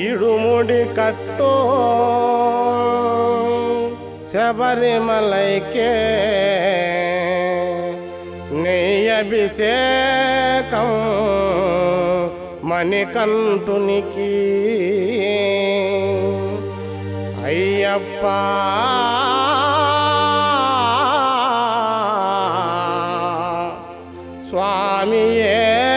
ఇడుముడి కట్టో శబరిమలైకే నెయ్యభిషేకం మణికంఠునికి అయ్యప్ప స్వామియే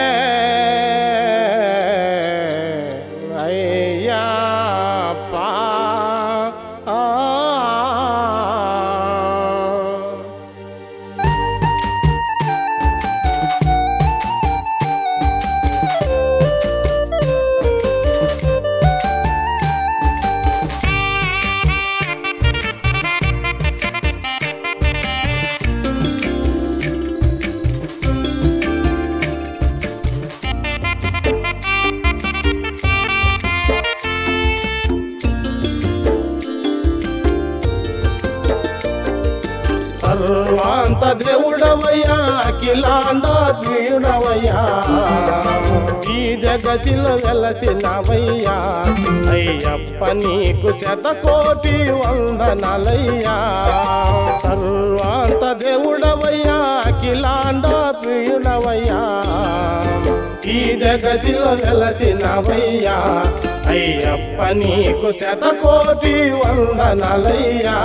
అయ్యప్ప ఆ. సర్వాంత దేవుడవయ్యా అఖిలాండ ప్రియుడవయ్యా ఈ జగతిలో వెలసినవయ్యా అయ్యప్ప నీకు శతకోటి వందనలయ్యా సర్వాంత దేవుడవయ్యా అఖిలాండ ప్రియుడవయ్యా ఈ జగతిలో వెలసినవయ్యా అయ్యప్ప నీకు శతకోటి వందనలయ్యా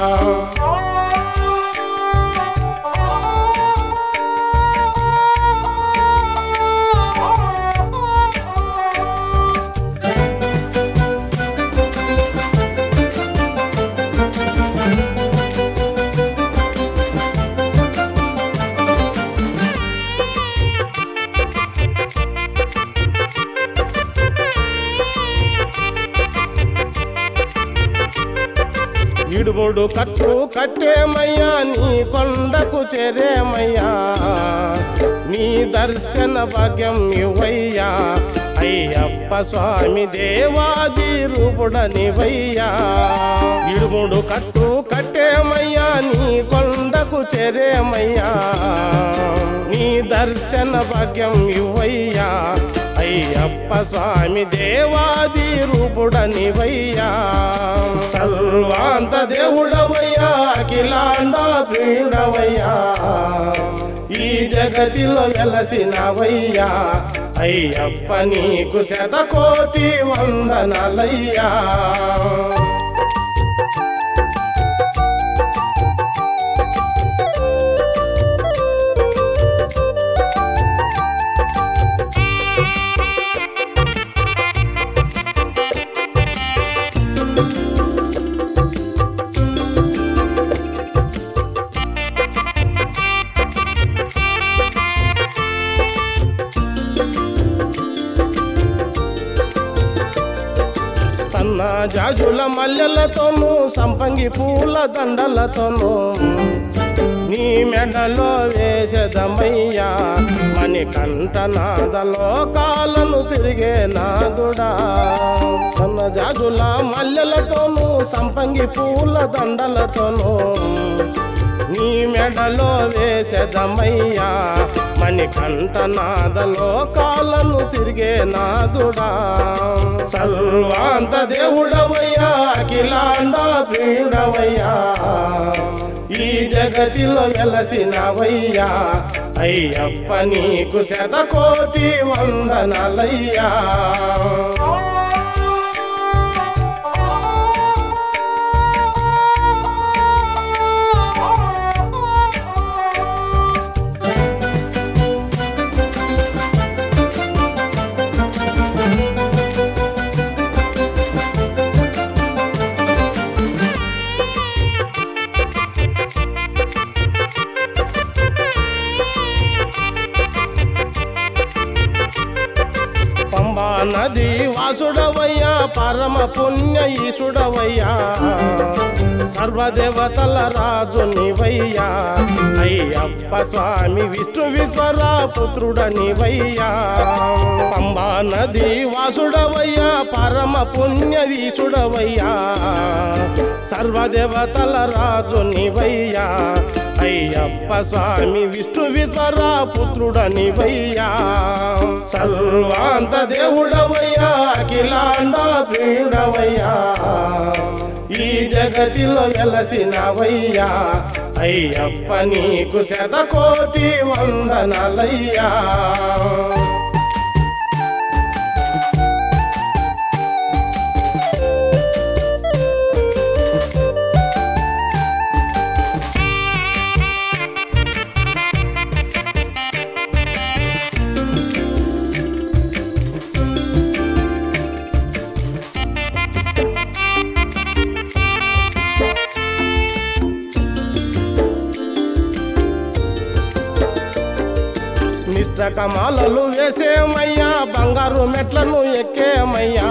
ఇడుముడు కట్టు కట్టేమయ్యా నీ కొండకు చేరేమయ్యా నీ దర్శన భాగ్యం ఇవ్వయ్యా అయ్యప్ప స్వామి దేవాది రూపుడనివయ్యా ఇడుముడు కట్టు కట్టేమయ్యా నీ కొండకు చేరేమయ్యా నీ దర్శన భాగ్యం ఇవ్వయ్యా అయ్యప్ప స్వామి దేవాది రూపుడనివయ్యా సర్వాంత దేవుడవయ్యా అఖిలాండ ప్రియుడవయ్యా ఈ జగతిలో వెలసినవయ్యా అయ్యప్ప నీకు శతకోటి వందనలయ్యా సన్న జాజుల మల్లెలతోనూ సంపంగి పూల దండలతోనూ నీ మెడలో వేసదమయ్యా మణి కంఠనాదలో కాలను తిరిగే నాదుడా సన్న జాజుల మల్లెలతోనూ సంపంగి పూల దండలతోనూ నీ మెడలో వేసదమయ్యా మణి కంఠనాదలో కాలను తిరిగే నాదుడా సర్వాంత దేవుడవయ్యా అఖిలాండ ప్రియుడవయ్యా ఈ జగతిలో వెలసినవయ్యా అయ్యప్ప నీకు శతకోటి వందనలయ్యా పంబా నది వాసుడవయ్యా పరమ పుణ్య ఈశుడవయ్యా సర్వదేవతల రాజు నీవయ్యా అయ్యప్ప స్వామి విష్ణు విశ్వర పుత్రుడ నీవయ్యా పంబా నది వాసుడవయ్యా పరమ పుణ్య ఈశుడవయ్యా సర్వదేవతల రాజు నీవయ్యా అయ్యప్ప స్వామి విష్ణు విశ్వర పుత్రుడనివయ్యా సర్వాంత దేవుడవయ్యా అఖిలాండ ప్రియుడవయ్యా ఈ జగతిలో వెలసినవయ్యా అయ్యప్ప నీకు శతకోటి వందనలయ్యా నిష్టకమాలలు వేసేమయ్యా బంగారు మెట్లను ఎక్కేమయ్యా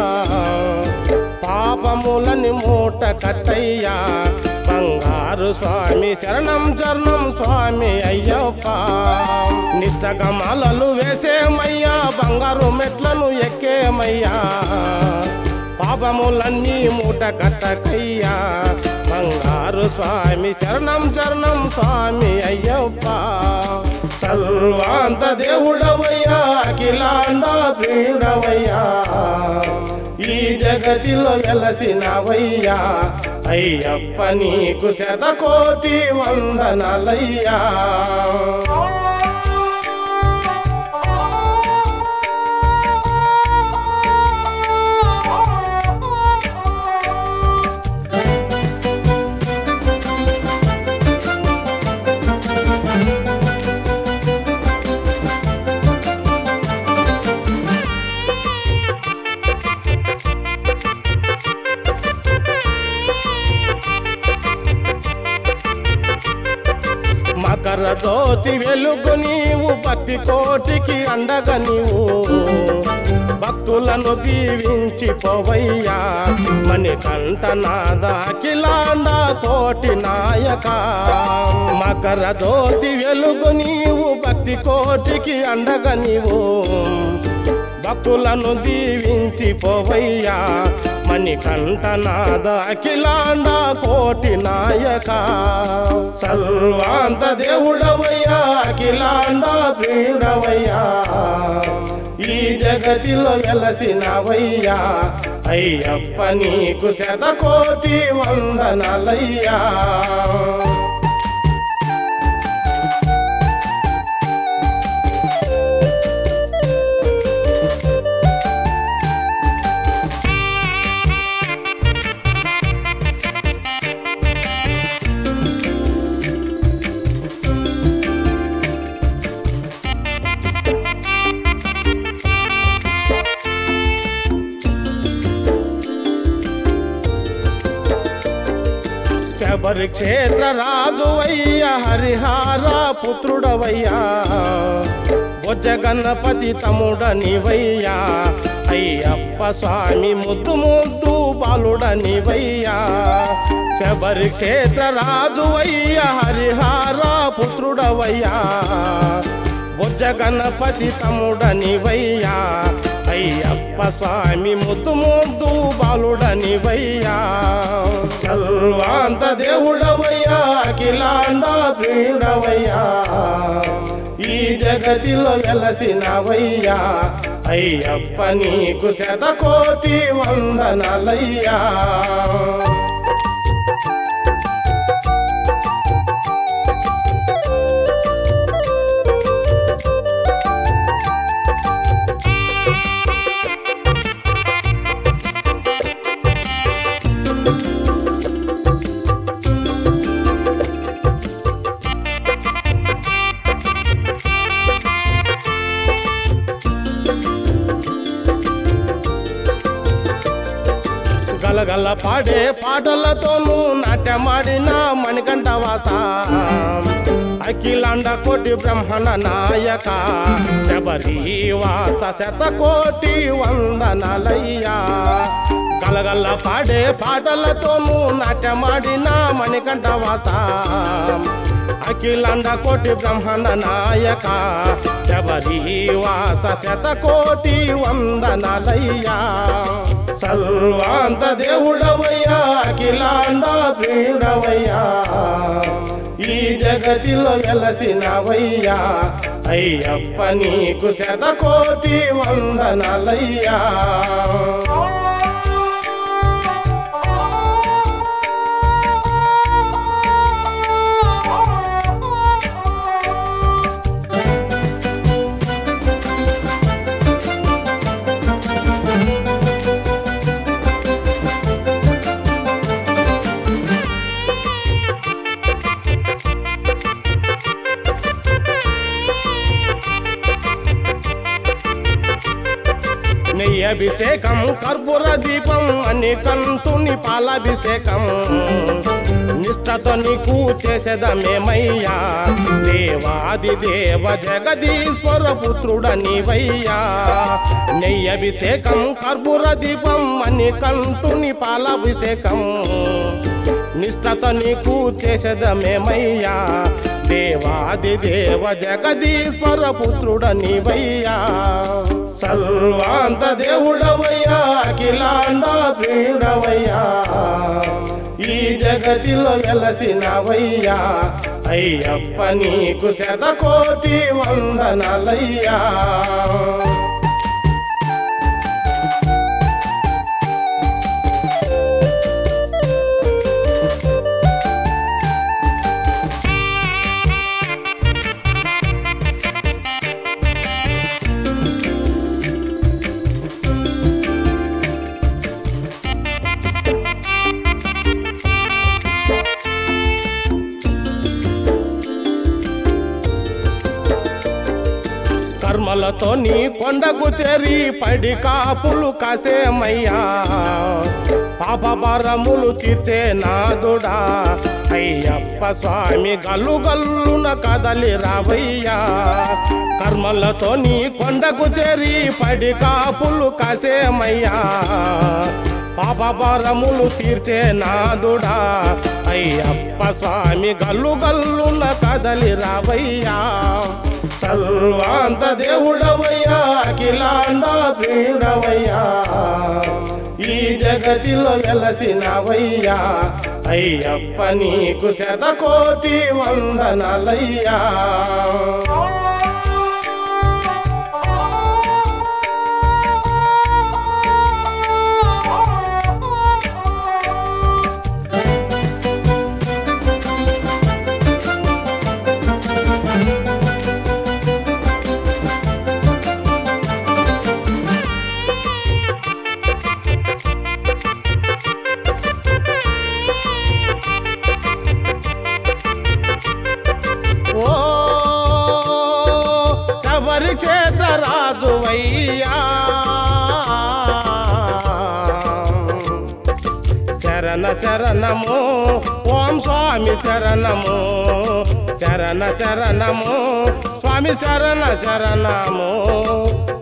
పాపములని మూట కట్టయ్యా బంగారు స్వామి శరణం చరణం స్వామి అయ్యప్ప నిష్టకమాలలు వేసేమయ్యా బంగారు మెట్లను ఎక్కేమయ్యా పాపములన్నీ మూట కట్టకయ్యా బంగారు స్వామి శరణం చరణం స్వామి అయ్యప్ప సర్వాంత దేవుడవయ్యా అఖిలాండ ప్రియుడవయ్యా ఈ జగతిలో వెలసినవయ్యా అయ్యప్ప నీకు శతకోటి వందనలయ్యా మకర జ్యోతి వెలుగు నీవు భక్తి కోటికి అండగా నీవు భక్తులను దీవించి పోవయ్యా మణికంఠ నాద అఖిలాండ కోటి నాయక మకర జ్యోతి వెలుగు నీవు భక్తి కోటికి అండగా నీవు భక్తులను దీవించి పోవయ్యా మణికంఠనాద అఖిలాండ కోటి నాయక సర్వాంత దేవుడవయ్యా అఖిలాండ ప్రియుడవయ్యా ఈ జగతిలో వెలసినవయ్యా అయ్యప్ప నీకు శతకోటి వందనలయ్యా శబరి క్షేత్ర రాజువయ్య హరిహార పుత్రుడవయ్యా బొజ్జ గణపతి తమ్ముడనివయ్యా అయ్యప్ప స్వామి ముద్దు ముద్దు బాలుడనివయ్యా శబరి క్షేత్ర రాజువయ్య హరిహార పుత్రుడవయ్యా బొజ్జ గణపతి తమ్ముడనివయ్యా అయ్యప్ప స్వామి ముద్దు ముద్దు బాలుడనివయ్యా సర్వాంత దేవుడవయ్యా అఖిలాండ ప్రియుడవయ్యా ఈ జగతిలో వెలసినవయ్యా అయ్యప్ప నీకు శతకోటి వందనలయ్యా గలగల పాడే పాటలతోనూ నాట్యమాడిన మణికంఠ వాస అఖిలాండ కోటి బ్రహ్మణ నాయక శబరి వాస శతకోటి వందనలయ్యా గలగల పాడే పాటలతోనూ నాట్యమాడిన మణికంఠ వాస అఖిలాండ కోటి బ్రహ్మణ నాయక శబరి వాస శతకోటి వందనలయ్యా సర్వాంత దేవుడవయ్యా అఖిలాండ ప్రియుడవయ్యా ఈ జగతిలో వెలసినవయ్యా అయ్యప్ప నీకు శతకోటి వందనలయ్యా నెయ్యి అభిషేకం కర్పూర దీపం అని కంతుని పాలాభిషేకం నిష్ఠతో నీకు చేసేదమేమయ్యా దేవాది దేవ జగదీశ్వర పుత్రుడ నీవయ్యా నెయ్యి అభిషేకం కర్పూర దీపం అని కంతుని పాలాభిషేకం నిష్ఠతో నీకు చేసేదమేమయ్యా దేవాది దేవ జగదీశ్వర పుత్రుడ నీవయ్యా సర్వాంత దేవుడవయ్యా అఖిలాండ ప్రియుడవయ్యా ఈ జగతిలో వెలసినవయ్యా అయ్యప్ప నీకు శతకోటి వందనలయ్యా కర్మలతో నీ కొండకు చేరి పడి కాపులు కాసేమయ్యా పాప భారములు తీర్చే నాదుడా అయ్యప్ప స్వామి గల్లు గల్లున కదలి రావయ్యా కర్మలతో నీ కొండకు చేరి పడి కాపులు కాసేమయ్యా పాప భారములు తీర్చే నాదుడా అయ్యప్ప స్వామి గల్లు గల్లున కదలి రావయ్యా సర్వాంత దేవుడవయ్యా అఖిలాండ ప్రియుడవయ్యా ఈ జగతిలో వెలసినవయ్యా అయ్యప్ప నీకు శతకోటి వందనలయ్యా ఓ శబరి క్షేత్ర రాజువయ్యా శరణ శరణము ఓం స్వామి శరణము శరణ శరణము స్వామి శరణ శరణము